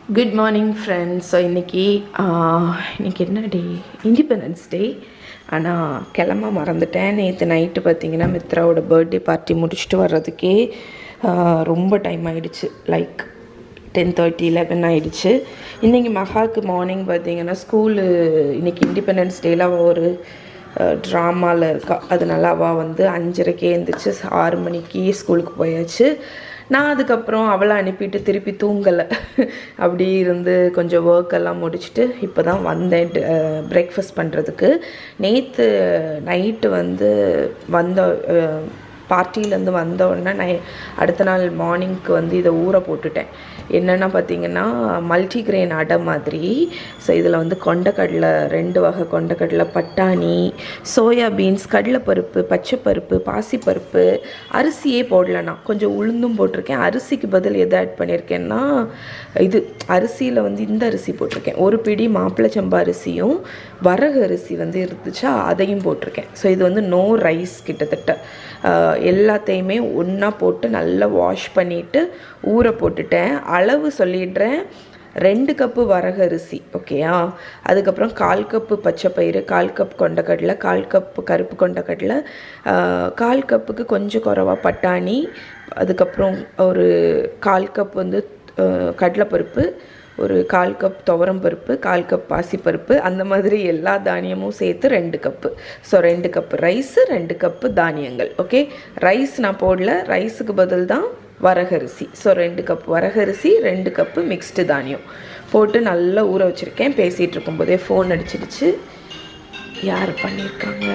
Good morning friends so இன்றைக்கி இன்றைக்கி என்ன டே இண்டிபெண்டன்ஸ் டே ஆனால் கிளம்ப மறந்துட்டேன் நேற்று நைட்டு பார்த்தீங்கன்னா மித்ராவோட பர்த்டே பார்ட்டி முடிச்சுட்டு வர்றதுக்கே ஆஹ், ரொம்ப டைம் ஆயிடுச்சு லைக் டென் தேர்ட்டி லெவன் ஆயிடுச்சு இன்றைக்கி மகாவுக்கு மார்னிங் பார்த்தீங்கன்னா ஸ்கூலு இன்றைக்கி இண்டிபெண்டன்ஸ் டேல அவள் ஒரு ட்ராமாவில் இருக்கா அதனால அவள் வந்து அஞ்சரைக்கே எழுந்திரிச்சு ஆறு மணிக்கு ஸ்கூலுக்கு போயாச்சு நான் அதுக்கப்புறம் அவளை அனுப்பிட்டு திருப்பி தூங்கலை அப்படி இருந்து கொஞ்சம் ஒர்க் எல்லாம் முடிச்சுட்டு இப்போ தான் வந்தேன் பிரேக்ஃபாஸ்ட் பண்ணுறதுக்கு நேற்று நைட்டு வந்து வந்த அஹ், பார்ட்டியிலேருந்து வந்த உடனே நான் அடுத்த நாள் மார்னிங்க்கு வந்து இதை ஊற போட்டுட்டேன் என்னென்னா பார்த்தீங்கன்னா மல்டி கிரெயின் அடை மாதிரி ஸோ இதில் வந்து கொண்டக்கடலை ரெண்டு வகை கொண்டக்கடலை பட்டாணி சோயா பீன்ஸ் கடலைப்பருப்பு பச்சைப்பருப்பு பாசிப்பருப்பு அரிசியே போடல நான் கொஞ்சம் உளுந்தும் போட்டிருக்கேன் அரிசிக்கு பதில் எதை ஆட் பண்ணியிருக்கேன்னா இது அரிசியில் வந்து இந்த அரிசி போட்டிருக்கேன் ஒரு பிடி மாப்பிள்ளை சம்பா அரிசியும் வரகு அரிசி வந்து இருந்துச்சா அதையும் போட்டிருக்கேன் ஸோ இது வந்து நோ ரைஸ் கிட்டத்தட்ட ஆஹ் எல்லாத்தையுமே ஒன்றா போட்டு நல்லா வாஷ் பண்ணிவிட்டு ஊற போட்டுட்டேன் அளவு சொல்லிடுறேன் ரெண்டு கப்பு வரகு அரிசி ஓகேயா அதுக்கப்புறம் கால் கப்பு பச்சைப்பயிறு கால் கப் கொண்டக்கடலை கால் கப்பு கருப்பு கொண்டக்கடலை ஆஹ் கால் கப்புக்கு கொஞ்சம் குறைவா பட்டாணி அதுக்கப்புறம் ஒரு கால் கப் வந்து ஆஹ் கடலைப்பருப்பு ஒரு கால் கப் துவரம் பருப்பு கால் கப் பாசிப்பருப்பு அந்த மாதிரி எல்லா தானியமும் சேர்த்து ரெண்டு கப்பு ஸோ ரெண்டு கப்பு ரைஸு ரெண்டு கப்பு தானியங்கள் ஓகே ரைஸ் நான் போடல ரைஸுக்கு பதில் தான் வரகரிசி ஸோ ரெண்டு கப் வரகரிசி ரெண்டு கப்பு மிக்ஸ்டு தானியம் போட்டு நல்லா ஊற வச்சுருக்கேன் பேசிகிட்டு இருக்கும்போதே ஃபோன் அடிச்சிடுச்சு யார் பண்ணியிருக்காங்க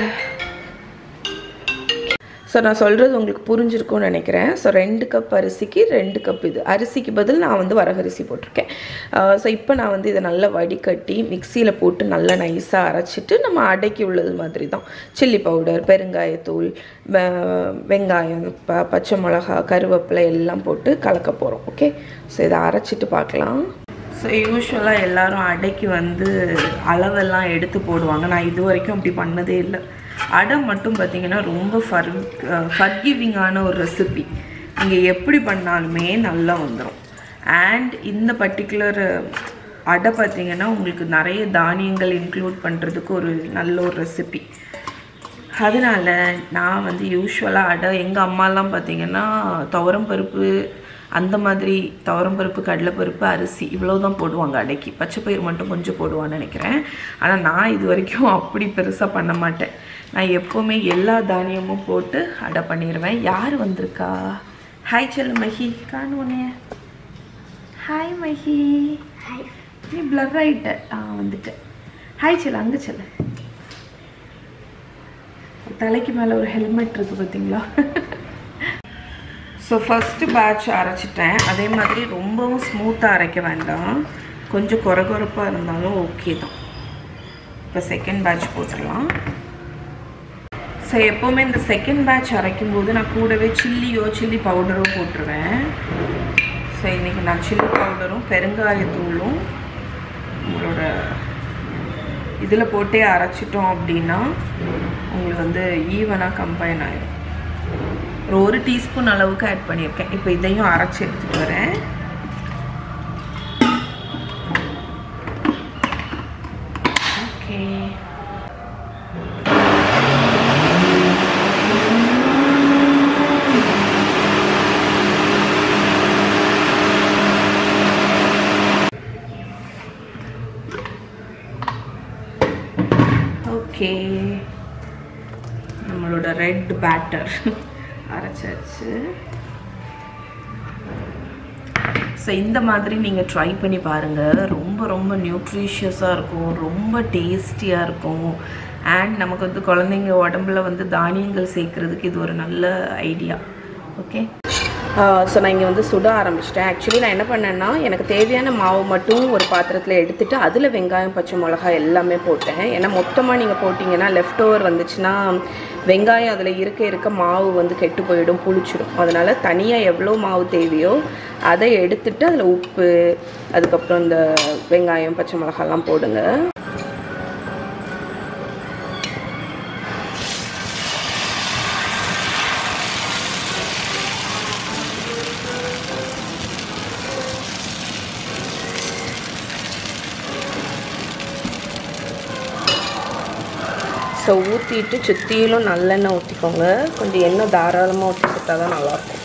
ஸோ நான் சொல்கிறது உங்களுக்கு புரிஞ்சிருக்கும்னு நினைக்கிறேன் ஸோ ரெண்டு கப் அரிசிக்கு ரெண்டு கப் இது அரிசிக்கு பதில் நான் வந்து வரகரிசி போட்டிருக்கேன் ஸோ இப்போ நான் வந்து இதை நல்லா வடிகட்டி மிக்சியில் போட்டு நல்லா நைஸாக அரைச்சிட்டு நம்ம அடைக்கி உள்ளது மாதிரி தான் சில்லி பவுடர் பெருங்காயத்தூள் வெ- வெங்காயம் ப பச்சை மிளகா கருவேப்பிலை எல்லாம் போட்டு கலக்க போகிறோம் ஓகே ஸோ இதை அரைச்சிட்டு பார்க்கலாம் ஸோ யூஸ்வலாக எல்லாரும் அடைக்கு வந்து அளவெல்லாம் எடுத்து போடுவாங்க நான் இது வரைக்கும் அப்படி பண்ணதே இல்லை அடை மட்டும் பார்த்தீங்கன்னா ரொம்ப ஃபர் ஃபர்கிவிங்கான ஒரு ரெசிபி நீங்கள் எப்படி பண்ணாலுமே நல்லா வந்துடும் அண்ட் இந்த பர்டிகுலர் அடை பார்த்தீங்கன்னா உங்களுக்கு நிறைய தானியங்கள் இன்க்ளூட் பண்ணுறதுக்கு ஒரு நல்ல ஒரு ரெசிபி அதனால நான் வந்து யூஸ்வலாக அடை எங்கள் அம்மாலாம் பார்த்தீங்கன்னா துவரம் பருப்பு அந்த மாதிரி துவரம் பருப்பு கடலைப்பருப்பு அரிசி இவ்வளோ தான் போடுவாங்க அடைக்கு பச்சைப்பயிறு மட்டும் கொஞ்சம் போடுவான்னு நினைக்கிறேன் ஆனால் நான் இது வரைக்கும் அப்படி பெருசாக பண்ண மாட்டேன் நான் எப்போவுமே எல்லா தானியமும் போட்டு அடை பண்ணிடுவேன் யார் வந்திருக்கா ஹாய் செல்லு மஹி காணுவனே ஹாய் மஹி நீ பிளர் ஆகிட்ட ஆ வந்துட்டேன் ஹாய் செல்லு அங்கே செல்லு தலைக்கு மேலே ஒரு ஹெல்மெட் இருக்குது பார்த்தீங்களா ஸோ ஃபஸ்ட்டு பேட்ச் அரைச்சிட்டேன் அதே மாதிரி ரொம்பவும் ஸ்மூத்தாக அரைக்க வேண்டாம் கொஞ்சம் கொர கொரப்பாக இருந்தாலும் ஓகே தான் இப்போ செகண்ட் பேட்ச் போட்டுடலாம் ஸோ எப்போவுமே இந்த செகண்ட் பேட்ச் அரைக்கும் போது நான் கூடவே சில்லியோ சில்லி பவுடரோ போட்டுருவேன் ஸோ இன்றைக்கி நான் சில்லி பவுடரும் பெருங்காயத்தூளும் உங்களோட இதில் போட்டே அரைச்சிட்டோம் அப்படின்னா உங்களுக்கு வந்து ஈவனாக கம்பைன் ஆயிடும் ஒரு ஒரு டீஸ்பூன் அளவுக்கு ஆட் பண்ணியிருக்கேன் இப்போ இதையும் அரைச்சி எடுத்துகிட்டு வரேன் ஓகே ஓகே நம்மளோட ரெட் பேட்டர் அரைச்சாச்சு ஸோ இந்த மாதிரி நீங்கள் ட்ரை பண்ணி பாருங்கள் ரொம்ப ரொம்ப நியூட்ரிஷியஸாக இருக்கும் ரொம்ப டேஸ்டியாக இருக்கும் அண்ட் நமக்கு வந்து குழந்தைங்க உடம்புல வந்து தானியங்கள் சேர்க்குறதுக்கு இது ஒரு நல்ல ஐடியா ஓகே ஸோ நான் இங்கே வந்து சுட ஆரம்பிச்சிட்டேன் ஆக்சுவலி நான் என்ன பண்ணேன்னா எனக்கு தேவையான மாவு மட்டும் ஒரு பாத்திரத்தில் எடுத்துட்டு அதில் வெங்காயம் பச்சை மிளகாய் எல்லாமே போட்டேன் ஏன்னா மொத்தமாக நீங்கள் போட்டிங்கன்னா லெஃப்ட் ஓவர் வந்துச்சுன்னா வெங்காயம் அதில் இருக்க இருக்க மாவு வந்து கெட்டு போயிடும் புளிச்சிடும் அதனால் தனியாக எவ்வளோ மாவு தேவையோ அதை எடுத்துட்டு அதில் உப்பு அதுக்கப்புறம் இந்த வெங்காயம் பச்சை மிளகாய்லாம் போடுங்க ஸோ ஊற்றிட்டு சுற்றிலும் நல்லெண்ணெய் ஊற்றிக்கோங்க கொஞ்சம் எண்ணெய் தாராளமாக ஊற்றி கொடுத்தா தான் நல்லாயிருக்கும்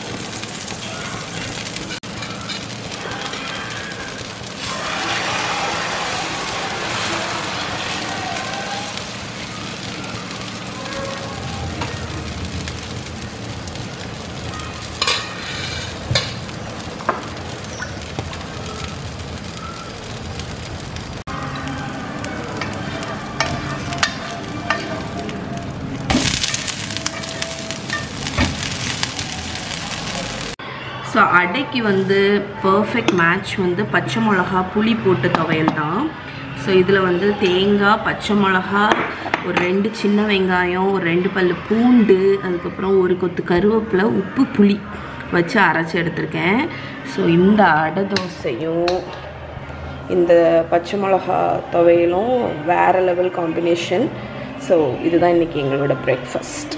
ஸோ அடைக்கு வந்து பர்ஃபெக்ட் மேட்ச் வந்து பச்சை மிளகா புளி போட்டு துவையல் தான் ஸோ இதில் வந்து தேங்காய் பச்சை மிளகா ஒரு ரெண்டு சின்ன வெங்காயம் ஒரு ரெண்டு பல் பூண்டு அதுக்கப்புறம் ஒரு கொத்து கருவேப்பிலை உப்பு புளி வச்சு அரைச்சி எடுத்திருக்கேன் ஸோ இந்த அடை தோசையும் இந்த பச்சை மிளகா துவையலும் வேறு லெவல் காம்பினேஷன் ஸோ இதுதான் இன்றைக்கி எங்களோட பிரேக்ஃபாஸ்ட்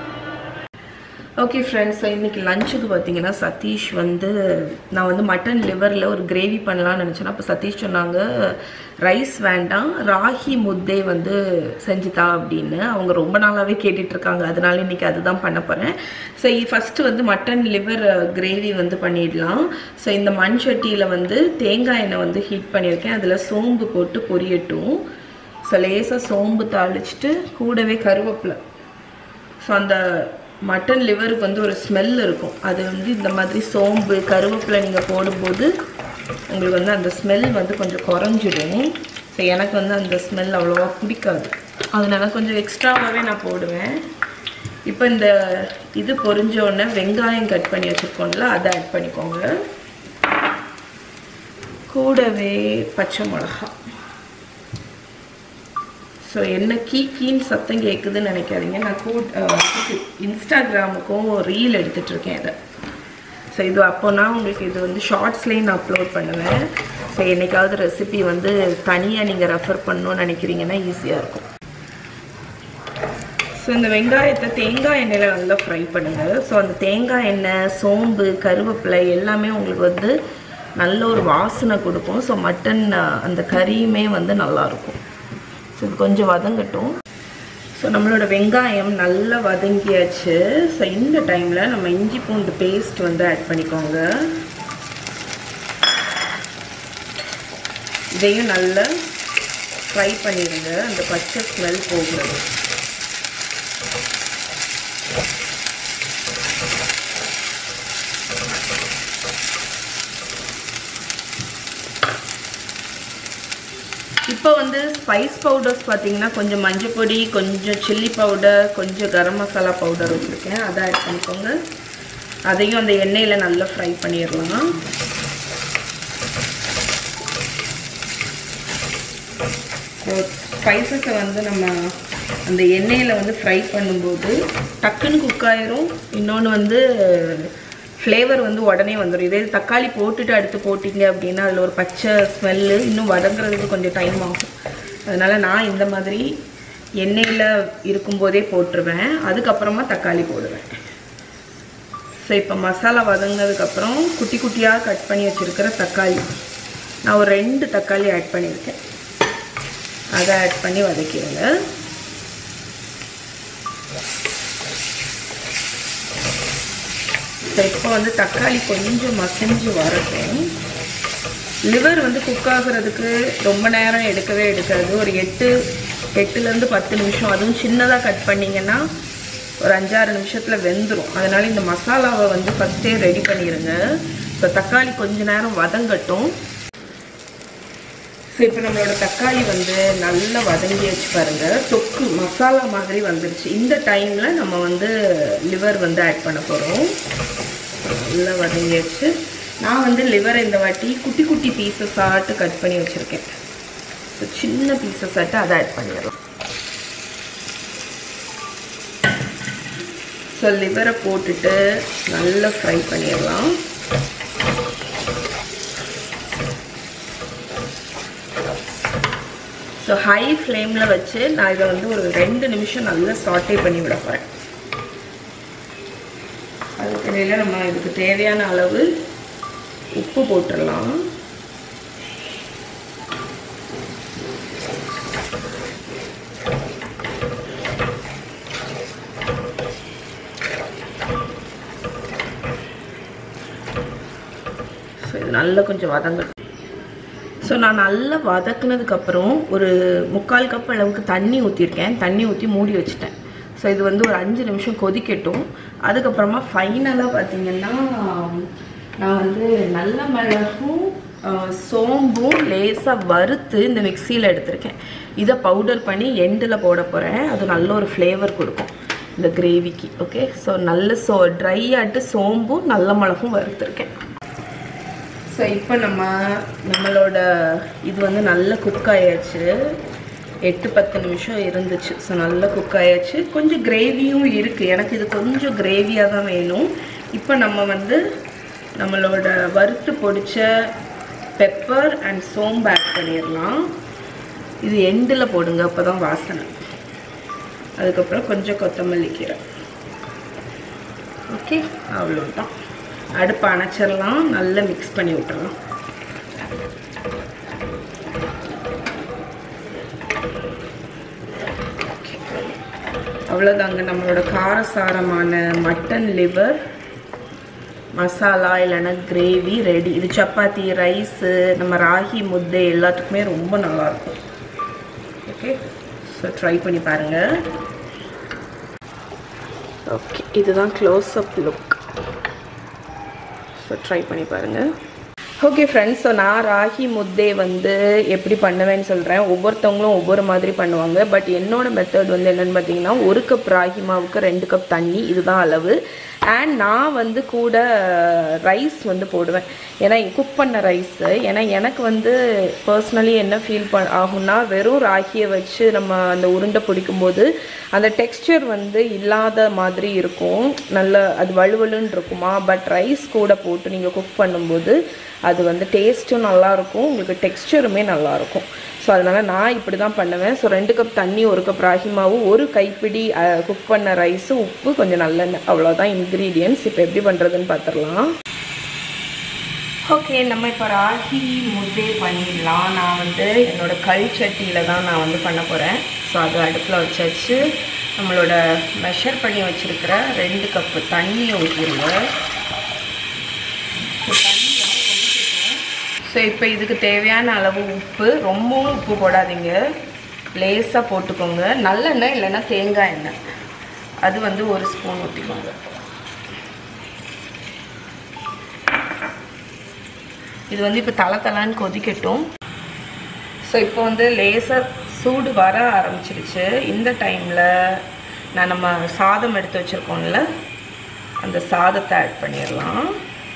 ஓகே ஃப்ரெண்ட்ஸ் இன்றைக்கி லஞ்சுக்கு பார்த்தீங்கன்னா சதீஷ் வந்து நான் வந்து மட்டன் லிவரில் ஒரு கிரேவி பண்ணலாம்னு நினச்சேன் அப்போ சதீஷ் சொன்னாங்க ரைஸ் வேண்டாம் ராகி முத்தை வந்து செஞ்சுதா அப்படின்னு அவங்க ரொம்ப நாளாகவே கேட்டுட்ருக்காங்க அதனால இன்றைக்கி அதுதான் பண்ண போகிறேன் ஸோ ஃபஸ்ட்டு வந்து மட்டன் லிவர் கிரேவி வந்து பண்ணிடலாம் ஸோ இந்த மண் சட்டியில் வந்து தேங்காய் எண்ணெய் வந்து ஹீட் பண்ணியிருக்கேன் அதில் சோம்பு போட்டு பொரியட்டும் ஸோ லேசாக சோம்பு தாளிச்சிட்டு கூடவே கருவேப்பிலை ஸோ அந்த மட்டன் லிவருக்கு வந்து ஒரு ஸ்மெல் இருக்கும் அது வந்து இந்த மாதிரி சோம்பு கருவேப்பிலை நீங்கள் போடும்போது உங்களுக்கு வந்து அந்த ஸ்மெல் வந்து கொஞ்சம் குறைஞ்சிடும் ஸோ எனக்கு வந்து அந்த ஸ்மெல் அவ்வளோவா பிடிக்காது அதனால கொஞ்சம் எக்ஸ்ட்ராவாகவே நான் போடுவேன் இப்போ இந்த இது பொரிஞ்ச உடனே வெங்காயம் கட் பண்ணி வச்சுருக்கோம்ல அதை ஆட் பண்ணிக்கோங்க கூடவே பச்சை மிளகா ஸோ என்ன கீ கீன்னு சத்தம் கேட்குதுன்னு நினைக்காதீங்க நான் கூ இன்ஸ்டாகிராமுக்கும் ரீல் எடுத்துட்ருக்கேன் இதை ஸோ இது அப்போனா உங்களுக்கு இது வந்து ஷார்ட்ஸ்லேயும் நான் அப்லோட் பண்ணுவேன் ஸோ என்னைக்காவது ரெசிபி வந்து தனியாக நீங்கள் ரெஃபர் பண்ணணும்னு நினைக்கிறீங்கன்னா ஈஸியாக இருக்கும் ஸோ இந்த வெங்காயத்தை தேங்காய் எண்ணெயில் நல்லா ஃப்ரை பண்ணுங்கள் ஸோ அந்த தேங்காய் எண்ணெய் சோம்பு கருவேப்பிலை எல்லாமே உங்களுக்கு வந்து நல்ல ஒரு வாசனை கொடுக்கும் ஸோ மட்டன் அந்த கறியுமே வந்து நல்லாயிருக்கும் ஸோ இது கொஞ்சம் வதங்கட்டும் ஸோ நம்மளோட வெங்காயம் நல்லா வதங்கியாச்சு ஸோ இந்த டைமில் நம்ம இஞ்சி பூண்டு பேஸ்ட் வந்து ஆட் பண்ணிக்கோங்க இதையும் நல்லா ஃப்ரை பண்ணிடுங்க அந்த பச்சை ஸ்மெல் போகிறது இப்போ வந்து ஸ்பைஸ் பவுடர்ஸ் பார்த்தீங்கன்னா கொஞ்சம் மஞ்சள் பொடி கொஞ்சம் சில்லி பவுடர் கொஞ்சம் கரம் மசாலா பவுடர் வச்சுருக்கேன் அதை ஆட் பண்ணிக்கோங்க அதையும் அந்த எண்ணெயில் நல்லா ஃப்ரை பண்ணிடலாம் ஸ்பைசஸை வந்து நம்ம அந்த எண்ணெயில் வந்து ஃப்ரை பண்ணும்போது டக்குன்னு குக் ஆயிரும் இன்னொன்று வந்து ஃப்ளேவர் வந்து உடனே வந்துடும் இதே தக்காளி போட்டுட்டு அடுத்து போட்டிங்க அப்படின்னா அதில் ஒரு பச்சை ஸ்மெல்லு இன்னும் வதங்குறதுக்கு கொஞ்சம் டைம் ஆகும் அதனால் நான் இந்த மாதிரி எண்ணெயில் இருக்கும்போதே போட்டுருவேன் அதுக்கப்புறமா தக்காளி போடுவேன் ஸோ இப்போ மசாலா வதங்கினதுக்கப்புறம் குட்டி குட்டியாக கட் பண்ணி வச்சுருக்கிற தக்காளி நான் ஒரு ரெண்டு தக்காளி ஆட் பண்ணியிருக்கேன் அதை ஆட் பண்ணி வதக்கிடுங்க ஸோ இப்போ வந்து தக்காளி கொஞ்சம் மசிஞ்சு வரட்டும் லிவர் வந்து குக் ஆகுறதுக்கு ரொம்ப நேரம் எடுக்கவே எடுக்காது ஒரு எட்டு எட்டுலேருந்து பத்து நிமிஷம் அதுவும் சின்னதாக கட் பண்ணிங்கன்னா ஒரு அஞ்சாறு நிமிஷத்தில் வெந்துடும் அதனால் இந்த மசாலாவை வந்து ஃபஸ்ட்டே ரெடி பண்ணிடுங்க ஸோ தக்காளி கொஞ்ச நேரம் வதங்கட்டும் ஸோ இப்போ நம்மளோட தக்காளி வந்து நல்லா வதங்கி வச்சு பாருங்கள் தொக்கு மசாலா மாதிரி வந்துருச்சு இந்த டைமில் நம்ம வந்து லிவர் வந்து ஆட் பண்ண போகிறோம் நல்லா வதங்கி வச்சு நான் வந்து லிவர் இந்த வாட்டி குட்டி குட்டி பீசஸ் ஆட்டு கட் பண்ணி வச்சுருக்கேன் ஸோ சின்ன பீசஸ் ஆட்டு அதை ஆட் பண்ணிடலாம் ஸோ லிவரை போட்டுட்டு நல்லா ஃப்ரை பண்ணிடலாம் ஸோ ஹை ஃப்ளேமில் வச்சு நான் இதை வந்து ஒரு ரெண்டு நிமிஷம் நல்லா சாட்டே பண்ணி விட போகிறேன் அதுக்கிடையில் நம்ம இதுக்கு தேவையான அளவு உப்பு போட்டுடலாம் நல்லா கொஞ்சம் வதங்கட்டும் ஸோ நான் நல்லா வதக்குனதுக்கப்புறம் ஒரு முக்கால் கப் அளவுக்கு தண்ணி ஊற்றிருக்கேன் தண்ணி ஊற்றி மூடி வச்சுட்டேன் ஸோ இது வந்து ஒரு அஞ்சு நிமிஷம் கொதிக்கட்டும் அதுக்கப்புறமா ஃபைனலாக பார்த்தீங்கன்னா நான் வந்து நல்ல மிளகும் அஹ், சோம்பும் லேசாக வறுத்து இந்த மிக்சியில் எடுத்திருக்கேன் இதை பவுடர் பண்ணி எண்டில் போட போகிறேன் அது நல்ல ஒரு ஃப்ளேவர் கொடுக்கும் இந்த கிரேவிக்கு ஓகே ஸோ நல்ல சோ ட்ரை ஆட்டு சோம்பும் நல்ல மிளகும் வறுத்துருக்கேன் ஸோ இப்போ நம்ம நம்மளோட இது வந்து நல்ல குக் ஆயாச்சு எட்டு பத்து நிமிஷம் இருந்துச்சு ஸோ நல்லா குக் ஆயாச்சு கொஞ்சம் கிரேவியும் இருக்குது எனக்கு இது கொஞ்சம் கிரேவியாக தான் வேணும் இப்போ நம்ம வந்து நம்மளோட வறுத்து பொடிச்ச பெப்பர் அண்ட் சோம்பு ஆட் பண்ணிடலாம் இது எண்டில் போடுங்க அப்போ தான் வாசனை அதுக்கப்புறம் கொஞ்சம் கொத்தமல்லி கீரை ஓகே அவ்வளோதான் அடுப்பு அணைச்சிடலாம் நல்லா மிக்ஸ் பண்ணி விட்டுறலாம் அவ்வளோதாங்க நம்மளோட காரசாரமான மட்டன் லிவர் மசாலா இல்லைன்னா கிரேவி ரெடி இது சப்பாத்தி ரைஸு நம்ம ராகி முத்தை எல்லாத்துக்குமே ரொம்ப நல்லாயிருக்கும் ஓகே ஸோ ட்ரை பண்ணி பாருங்கள் ஓகே இதுதான் close up look so try பண்ணி பாருங்கள் ஓகே ஃப்ரெண்ட்ஸ் ஸோ நான் ராகி முத்தே வந்து எப்படி பண்ணுவேன்னு சொல்கிறேன் ஒவ்வொருத்தவங்களும் ஒவ்வொரு மாதிரி பண்ணுவாங்க பட் என்னோட மெத்தட் வந்து என்னென்னு பார்த்தீங்கன்னா ஒரு கப் ராகி மாவுக்கு ரெண்டு கப் தண்ணி இதுதான் அளவு அண்ட் நான் வந்து கூட ரைஸ் வந்து போடுவேன் ஏன்னா குக் பண்ண ரைஸு ஏன்னா எனக்கு வந்து பர்சனலி என்ன ஃபீல் பண் ஆகும்னா வெறும் ராகியை வச்சு நம்ம அந்த உருண்டை பிடிக்கும்போது அந்த டெக்ஸ்டர் வந்து இல்லாத மாதிரி இருக்கும் நல்ல அது வலுவலுன்னு இருக்குமா பட் ரைஸ் கூட போட்டு நீங்கள் குக் பண்ணும்போது அது வந்து டேஸ்ட்டும் நல்லாயிருக்கும் உங்களுக்கு டெக்ஸ்டருமே நல்லாயிருக்கும் ஸோ அதனால் நான் இப்படி தான் பண்ணுவேன் ஸோ ரெண்டு கப் தண்ணி ஒரு கப் ராகி மாவு ஒரு கைப்பிடி குக் பண்ண ரைஸு உப்பு கொஞ்சம் நல்லெண்ணெய் அவ்வளோதான் இன்க்ரீடியன்ஸ் இப்போ எப்படி பண்ணுறதுன்னு பார்த்துடலாம் ஓகே நம்ம இப்போ ராகி முத்தே பண்ணிடலாம் நான் வந்து என்னோட கல் சட்டியில் தான் நான் வந்து பண்ண போகிறேன் ஸோ அது அடுப்பில் வச்சாச்சு நம்மளோட மெஷர் பண்ணி வச்சுருக்கிற ரெண்டு கப்பு தண்ணியை ஊற்றிடுங்க ஸோ இப்போ இதுக்கு தேவையான அளவு உப்பு ரொம்பவும் உப்பு போடாதீங்க லேசாக போட்டுக்கோங்க நல்லெண்ணெய் இல்லைன்னா தேங்காய் எண்ணெய் அது வந்து ஒரு ஸ்பூன் ஊற்றிக்கோங்க இது வந்து இப்போ தலை தலைன்னு கொதிக்கட்டும் ஸோ இப்போ வந்து லேசாக சூடு வர ஆரம்பிச்சிருச்சு இந்த டைமில் நான் நம்ம சாதம் எடுத்து வச்சுருக்கோம்ல அந்த சாதத்தை ஆட் பண்ணிடலாம்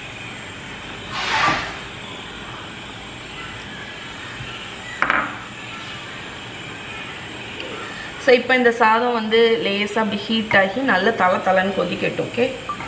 ஸோ இப்போ இந்த சாதம் வந்து லேசாக அப்படி ஹீட் ஆகி நல்ல தலை தலைன்னு கொதிக்கட்டும் ஓகே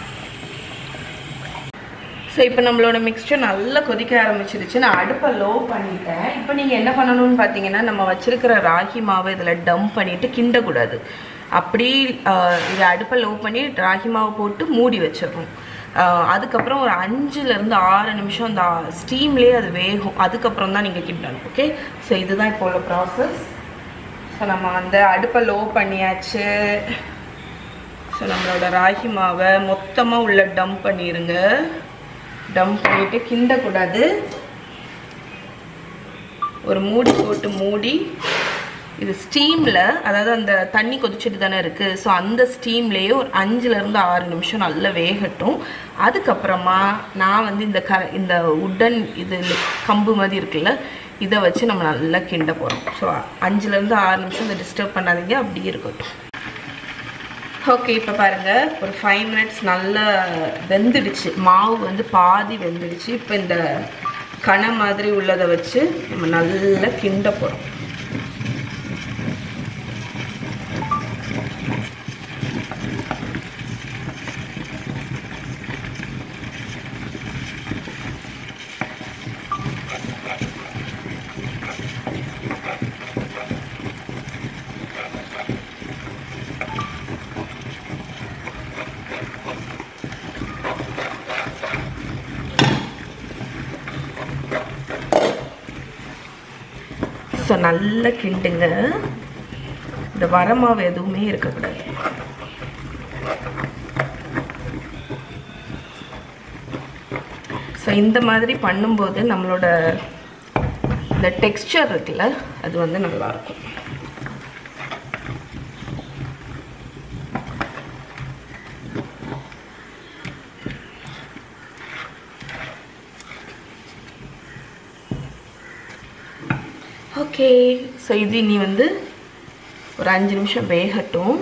ஸோ இப்போ நம்மளோட மிக்ஸ்சர் நல்லா கொதிக்க ஆரம்பிச்சிருச்சு நான் அடுப்பை லோ பண்ணிட்டேன் இப்போ நீங்கள் என்ன பண்ணணும்னு பார்த்தீங்கன்னா நம்ம வச்சிருக்கிற ராகி மாவை இதில் டம்ப் பண்ணிவிட்டு கிண்டக்கூடாது அப்படி ஆஹ், இதை அடுப்பை லோ பண்ணி ராகி மாவை போட்டு மூடி வச்சிடணும் ஆஹ், அதுக்கப்புறம் ஒரு அஞ்சுலேருந்து ஆறு நிமிஷம் அந்த ஸ்டீம்லேயே அது வேகும் அதுக்கப்புறம் தான் நீங்கள் கிண்டணும் ஓகே ஸோ இதுதான் இப்போ உள்ள ப்ராசஸ் ஸோ நம்ம வந்து அடுப்பை லோ பண்ணியாச்சு ஸோ நம்மளோட ராகி மாவை மொத்தமாக உள்ள டம்ப் பண்ணிடுங்க டம்ப் பண்ணிட்டு கிண்டக்கூடாது ஒரு மூடி போட்டு மூடி இது ஸ்டீமில் அதாவது அந்த தண்ணி கொதிச்சுட்டு தானே இருக்குது ஸோ அந்த ஸ்டீம்லேயே ஒரு அஞ்சுலேருந்து ஆறு நிமிஷம் நல்லா வேகட்டும் அதுக்கப்புறமா நான் வந்து இந்த க இந்த உட்டன் இது கம்பு மாதிரி இருக்குல்ல இதை வச்சு நம்ம நல்லா கிண்ட போகிறோம் ஸோ அஞ்சுலேருந்து ஆறு நிமிஷம் இதை டிஸ்டர்ப் பண்ணாதீங்க அப்படியே இருக்கட்டும் ஓகே இப்போ பாருங்கள் ஒரு ஃபைவ் மினிட்ஸ் நல்லா வெந்துடுச்சு மாவு வந்து பாதி வெந்துடுச்சு இப்போ இந்த கணை மாதிரி உள்ளதை வச்சு நம்ம நல்லா கிண்ட போகிறோம் ஸோ நல்லா கிண்டுங்க இந்த வரமாவு எதுவுமே இருக்கக்கூடாது ஸோ இந்த மாதிரி பண்ணும்போது நம்மளோட இந்த டெக்ஸ்சர் இருக்குல்ல அது வந்து நல்லா இருக்கும் ஓகே ஸோ இது இனி வந்து ஒரு அஞ்சு நிமிஷம் வேகட்டும்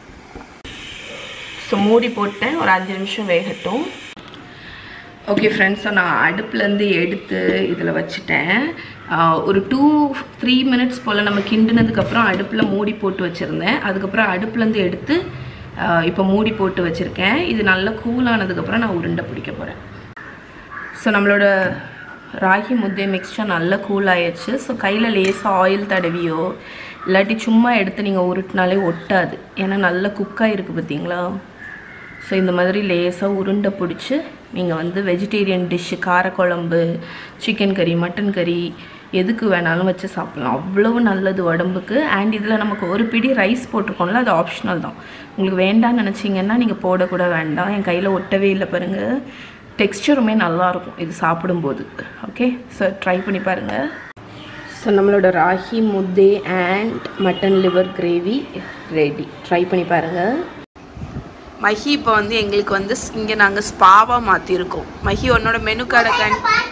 ஸோ மூடி போட்டேன் ஒரு அஞ்சு நிமிஷம் வேகட்டும் ஓகே ஃப்ரெண்ட்ஸ் ஸோ நான் அடுப்புலேருந்து எடுத்து இதில் வச்சுட்டேன் ஆஹ் ஒரு டூ த்ரீ மினிட்ஸ் போல் நம்ம கிண்டினதுக்கப்புறம் அடுப்பில் மூடி போட்டு வச்சுருந்தேன் அதுக்கப்புறம் அடுப்புலேருந்து எடுத்து இப்போ மூடி போட்டு வச்சுருக்கேன் இது நல்லா கூலானதுக்கப்புறம் நான் உருண்டை பிடிக்க போகிறேன் ஸோ நம்மளோட ராகி முத்தை மிக்ஸ்சர் நல்லா கூல் ஆயிடுச்சு ஸோ கையில் லேசாக ஆயில் தடவியோ இல்லாட்டி சும்மா எடுத்து நீங்கள் உருட்டினாலே ஒட்டாது ஏன்னா நல்லா குக்காக இருக்குது பார்த்தீங்களா ஸோ இந்த மாதிரி லேசாக உருண்டை பிடிச்சி நீங்கள் வந்து வெஜிடேரியன் டிஷ்ஷு காரக்குழம்பு சிக்கன் கறி மட்டன் கறி எதுக்கு வேணாலும் வச்சு சாப்பிட்லாம் அவ்வளவு நல்லது உடம்புக்கு அண்ட் இதில் நமக்கு ஒரு பிடி ரைஸ் போட்டிருக்கோம்ல அது ஆப்ஷனல் தான் உங்களுக்கு வேண்டாம்னு நினச்சிங்கன்னா நீங்கள் போடக்கூட வேண்டாம் என் கையில் ஒட்டவே இல்லை பாருங்கள் டெக்ஸ்டருமே நல்லாயிருக்கும் இது சாப்பிடும்போது ஓகே ஸோ ட்ரை பண்ணி பாருங்கள் ஸோ நம்மளோட ragi mudde and mutton liver gravy ready try பண்ணி பாருங்கள் மஹி இப்போ வந்து எங்களுக்கு வந்து இங்கே நாங்கள் ஸ்பாவாக மாற்றிருக்கோம் மஹி உன்னோட மெனு கார்டை கண்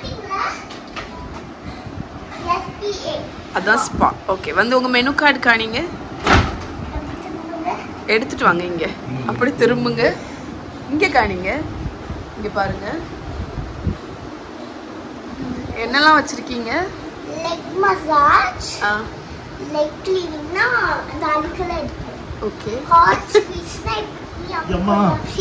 அதான் ஸ்பா ஓகே வந்து உங்கள் மெனு கார்டு காணிங்க எடுத்துட்டு வாங்க இங்கே அப்படி திரும்புங்க இங்கே காணிங்க இங்கே பாருங்க என்னெல்லாம் வச்சிருக்கீங்க லெக் மசாஜ் ஆ லெக் கிளீனிங்னா அந்த அழுக்கெல்லாம் எடுக்கும் ஓகே ஹாட் ஸ்வீட்ஸ்னா இப்படி எம்மா.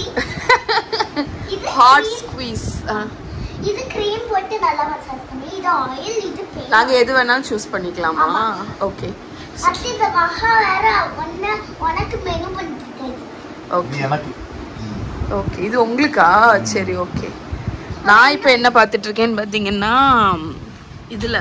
இது ஹாட் cream- ஸ்குவீஸ் இது க்ரீம் போட்டு நல்லா மசாஜ் பண்ணி இது ஆயில் இது paint. நாங்கள் எது வேணாலும் சூஸ் பண்ணிக்கலாமா ஆமா. ஓகே அடுத்து இந்த மகா வேற ஒன்னு உனக்கு மெனு பண்ணிட்டு நீ ஓகே எனக்கு ஓகே இது உங்களுக்கா சரி ஓகே நான் இப்போ என்ன பார்த்துட்டு இருக்கேன்னு பார்த்தீங்கன்னா இதில்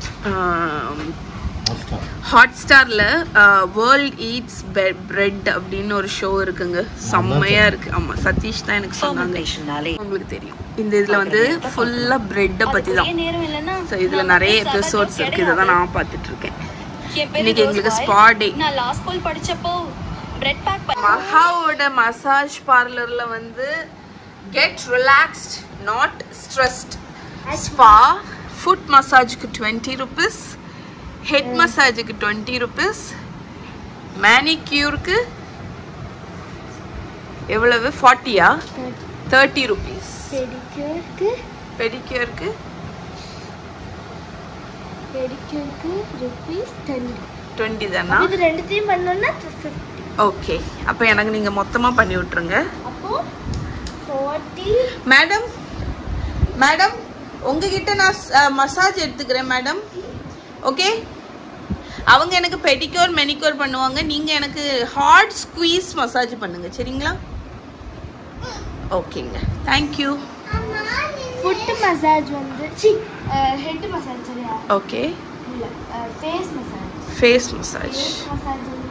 மோஸ்டா ஹாட் ஸ்டாரில் வேர்ல்ட் ஈட்ஸ் பிரெட் அப்படின்னு ஒரு ஷோ இருக்குங்க செம்மையா இருக்கு ஆமா சதீஷ் தான் எனக்கு சொன்னாங்க உங்களுக்கு தெரியும் இந்த இதுல வந்து ஃபுல்லா பிரெட்டை பத்தி தான் ஸோ இதுல நிறைய எபிசோட்ஸ் இருக்கு இதை தான் நான் பார்த்துட்டு இருக்கேன் இன்னைக்கு எங்களுக்கு ஸ்பா டே நான் லா ஸ்கூல் படிச்சப்போ பிரெட் பேக் மகாவோட மசாஜ் பார்லர்ல வந்து get relaxed not stressed spa foot மசாஜுக்கு டுவெண்ட்டி ருபீஸ் ஹெட் மசாஜுக்கு டுவெண்ட்டி ருபீஸ் மேனிக்யூருக்கு எவ்வளவு ஃபார்ட்டியா தேர்ட்டி ருபீஸ் பெடிக்யூருக்கு பெடிக்யூருக்கு பெடிக்யூருக்கு ருபீஸ் டென் டுவெண்ட்டி தானா இது ரெண்டுத்தையும் பண்ணோம்னா ஃபிஃப்டி ஓகே அப்போ எனக்கு நீங்கள் மொத்தமாக பண்ணி விட்ருங்க அப்போ ஃபார்ட்டி மேடம் மேடம் உங்ககிட்ட நான் மசாஜ் எடுத்துக்கிறேன் மேடம் ஓகே அவங்க எனக்கு பெடிக்யூர் மெனிக்யூர் பண்ணுவாங்க நீங்கள் எனக்கு ஹார்ட் ஸ்குவீஸ் மசாஜ் பண்ணுங்க சரிங்களா ஓகேங்க தேங்க்யூ ஃபுட் மசாஜ் வந்து சி ஹெட் மசாஜ் சரியா ஓகே இல்ல face massage face massage face massage வந்து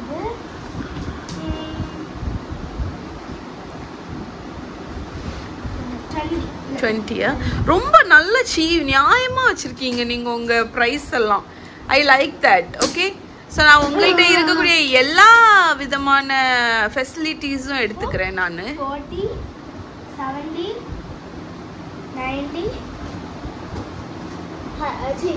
டுவெண்ட்டி டுவெண்ட்டியா ரொம்ப நல்ல சீ நியாயமாக வச்சுருக்கீங்க நீங்கள் உங்கள் ப்ரைஸ் எல்லாம் I like that okay so நான் உங்கள்கிட்ட இருக்கக்கூடிய எல்லா விதமான ஃபெசிலிட்டிஸும் எடுத்துக்கிறேன் நான் ஃபார்ட்டி செவன்டி நைன்டி சி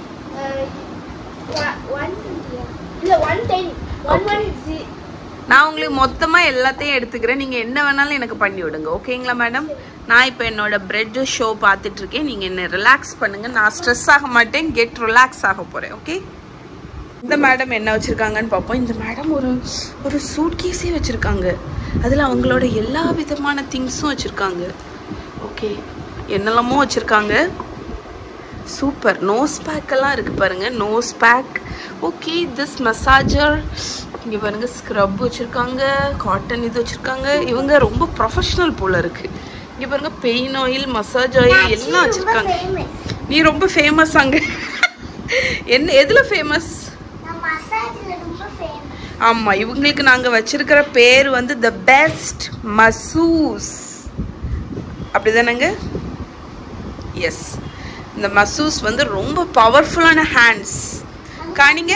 ஒன் டுவெண்ட்டியா இல்லை ஒன் டென் ஒன் ஒன் ஜி நான் உங்களுக்கு மொத்தமாக எல்லாத்தையும் எடுத்துக்கிறேன் நீங்கள் என்ன வேணாலும் எனக்கு பண்ணி விடுங்க ஓகேங்களா மேடம் நான் இப்போ என்னோட பிரெட் ஷோ பார்த்துட்டு இருக்கேன் நீங்கள் என்ன ரிலாக்ஸ் பண்ணுங்க நான் ஸ்ட்ரெஸ் ஆக மாட்டேன் கெட் ரிலாக்ஸ் ஆக போகிறேன் ஓகே இந்த மேடம் என்ன வச்சுருக்காங்கன்னு பார்ப்போம் இந்த மேடம் ஒரு ஒரு சூட் கேஸே வச்சுருக்காங்க அதில் அவங்களோட எல்லா விதமான திங்ஸும் வச்சுருக்காங்க ஓகே என்னெல்லாமோ வச்சுருக்காங்க சூப்பர் நோஸ் பேக்கெல்லாம் இருக்குது பாருங்கள் nose pack okay this massager இங்கே பாருங்க ஸ்க்ரப் வச்சுருக்காங்க காட்டன் இது வச்சுருக்காங்க இவங்க ரொம்ப ப்ரொஃபஷ்னல் போல இருக்கு இங்கே பாருங்க பெயின் ஆயில் மசாஜ் ஆயில் எல்லாம் வச்சுருக்காங்க நீ ரொம்ப ஃபேமஸ் அங்கே என்ன எதில் ஃபேமஸ் நான் மசாஜில் ரொம்ப ஃபேமஸ் ஆமாம் இவங்களுக்கு நாங்கள் வச்சிருக்கிற பேர் வந்து த பெஸ்ட் மசூஸ் அப்படிதானங்க எஸ் இந்த மசூஸ் வந்து ரொம்ப பவர்ஃபுல்லான ஹேண்ட்ஸ் காணிங்க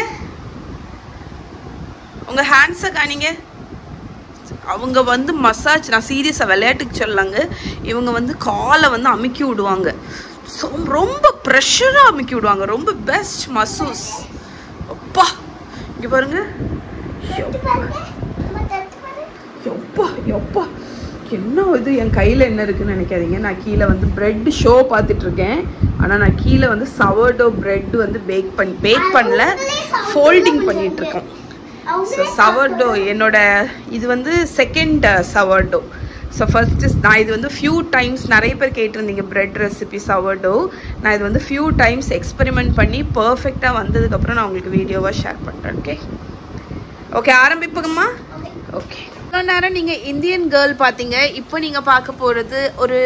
உங்க ஹேண்ட்ஸை காணிங்க அவங்க வந்து மசாஜ் நான் சீரியஸாக விளையாட்டுக்கு சொல்லலாங்க இவங்க வந்து காலை வந்து அமுக்கி விடுவாங்க So, ரொம்ப ப்ரெஷராக அமுக்கி விடுவாங்க ரொம்ப பெஸ்ட் மசூஸ் அப்பா இங்கே பாருங்க எப்பா எப்பா எப்பா என்ன இது என் கையில் என்ன இருக்குன்னு நினைக்காதீங்க நான் கீழே வந்து பிரெட் ஷோ பார்த்துட்டு இருக்கேன் ஆனால் நான் கீழே வந்து சவர்டோ பிரெட் வந்து பேக் பண்ணி பேக் பண்ணல ஃபோல்டிங் பண்ணிட்டு இருக்கேன் ஸோ சவர்டோ என்னோட இது வந்து செகண்ட் சவர்டோ ஸோ ஃபர்ஸ்ட் நான் இது வந்து ஃபியூ டைம்ஸ் நிறைய பேர் கேட்டிருந்தீங்க பிரெட் ரெசிபி சவர்டோ நான் இது வந்து ஃபியூ டைம்ஸ் எக்ஸ்பெரிமெண்ட் பண்ணி பர்ஃபெக்டாக வந்ததுக்கப்புறம் நான் உங்களுக்கு வீடியோவாக ஷேர் பண்ணுறேன் ஓகே ஓகே ஆரம்பிப்புங்கம்மா ஓகே இவ்வளோ நேரம் நீங்கள் இந்தியன் கேர்ள் பார்த்தீங்க இப்போ நீங்கள் பார்க்க போகிறது ஒரு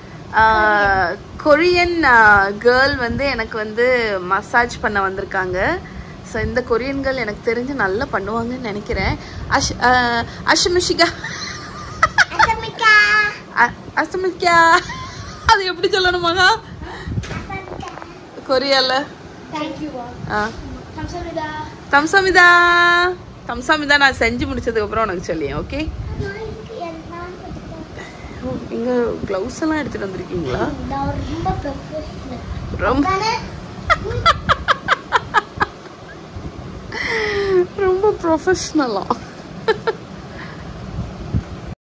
கொரியன் கேர்ள் வந்து எனக்கு வந்து மசாஜ் பண்ண வந்திருக்காங்க ஸோ இந்த கொரியன் கேர்ள் எனக்கு தெரிஞ்சு நல்லா பண்ணுவாங்கன்னு நினைக்கிறேன் அஷ் ஆஹ் அஷ்மிஷிகா அ- அஷ்மிகா அது எப்படி சொல்லணுமாங்க கொரியால தேங்க்யூ ஆ கம்சமிதா தம்சமிதா தம்சமிதா நான் செஞ்சு முடிச்சதுக்கு அப்புறம் உனக்கு சொல்லியேன் ஓகே இங்க க்ளவுஸ் எல்லாம் எடுத்துட்டு வந்திருக்கீங்களா நான் ரொம்ப ப்ரொஃபஷனல் ரொம்ப ரொம்ப ப்ரொஃபஷ்னலா